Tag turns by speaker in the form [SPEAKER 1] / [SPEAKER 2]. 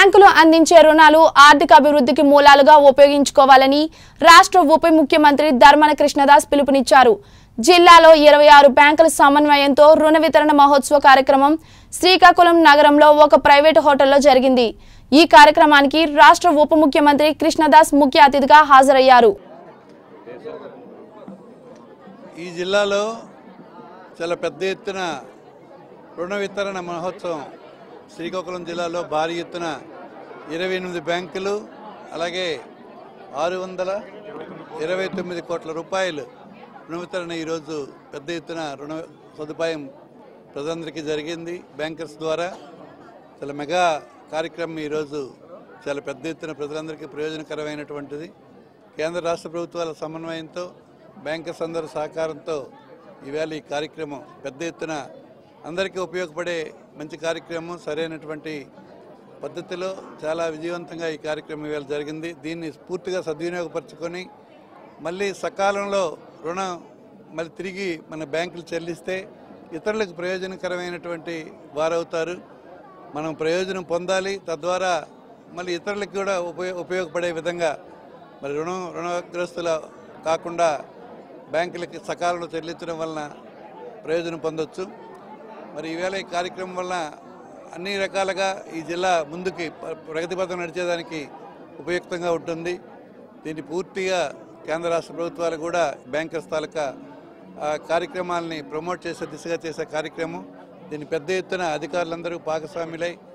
[SPEAKER 1] బ్యాంకులు అందించే రుణాలు ఆర్థిక అభివృద్ధికి మూలాలుగా ఉపయోగించుకోవాలని రాష్ట్ర ఉప ముఖ్యమంత్రి ధర్మన కృష్ణదాస్ పిలుపునిచ్చారు జిల్లాలో ఇరవై ఆరు బ్యాంకుల సమన్వయంతో రుణ వితరణ మహోత్సవ కార్యక్రమం శ్రీకాకుళం నగరంలో ఒక ప్రైవేటు హోటల్లో జరిగింది ఈ కార్యక్రమానికి రాష్ట్ర ఉప ముఖ్యమంత్రి కృష్ణదాస్ ముఖ్య అతిథిగా హాజరయ్యారు
[SPEAKER 2] ఈ జిల్లాలో చాలా పెద్ద ఎత్తున రుణ వితరణ మహోత్సవం శ్రీకాకుళం జిల్లాలో భారీ ఎత్తున ఇరవై ఎనిమిది బ్యాంకులు అలాగే ఆరు వందల ఇరవై తొమ్మిది కోట్ల రూపాయలు రుణ వితరణ ఈరోజు పెద్ద ఎత్తున రుణ సదుపాయం ప్రజలందరికీ జరిగింది బ్యాంకర్స్ ద్వారా చాలా మెగా కార్యక్రమం ఈరోజు చాలా పెద్ద ఎత్తున ప్రజలందరికీ ప్రయోజనకరమైనటువంటిది కేంద్ర రాష్ట్ర ప్రభుత్వాల సమన్వయంతో బ్యాంకర్స్ అందరి సహకారంతో ఈవేళ ఈ కార్యక్రమం పెద్ద ఎత్తున అందరికీ ఉపయోగపడే మంచి కార్యక్రమం సరైనటువంటి పద్ధతిలో చాలా విజయవంతంగా ఈ కార్యక్రమం ఇవాళ జరిగింది దీన్ని పూర్తిగా సద్వినియోగపరచుకొని మళ్ళీ సకాలంలో రుణం మళ్ళీ తిరిగి మన బ్యాంకులు చెల్లిస్తే ఇతరులకు ప్రయోజనకరమైనటువంటి వారవుతారు మనం ప్రయోజనం పొందాలి తద్వారా మళ్ళీ ఇతరులకు కూడా ఉపయోగ ఉపయోగపడే విధంగా మరి రుణం రుణగ్రస్తుల కాకుండా బ్యాంకులకి సకాలంలో చెల్లించడం వలన ప్రయోజనం పొందొచ్చు మరి ఈవేళ ఈ కార్యక్రమం వలన అన్ని రకాలుగా ఈ జిల్లా ముందుకి ప్ర- ప్రగతి పథం నడిచేదానికి ఉపయుక్తంగా ఉంటుంది దీన్ని పూర్తిగా కేంద్ర రాష్ట్ర ప్రభుత్వాలు కూడా బ్యాంకర్స్ తాలూకా ఆ, కార్యక్రమాలని ప్రమోట్ చేసే దిశగా చేసే కార్యక్రమం దీన్ని పెద్ద ఎత్తున అధికారులందరూ భాగస్వాములై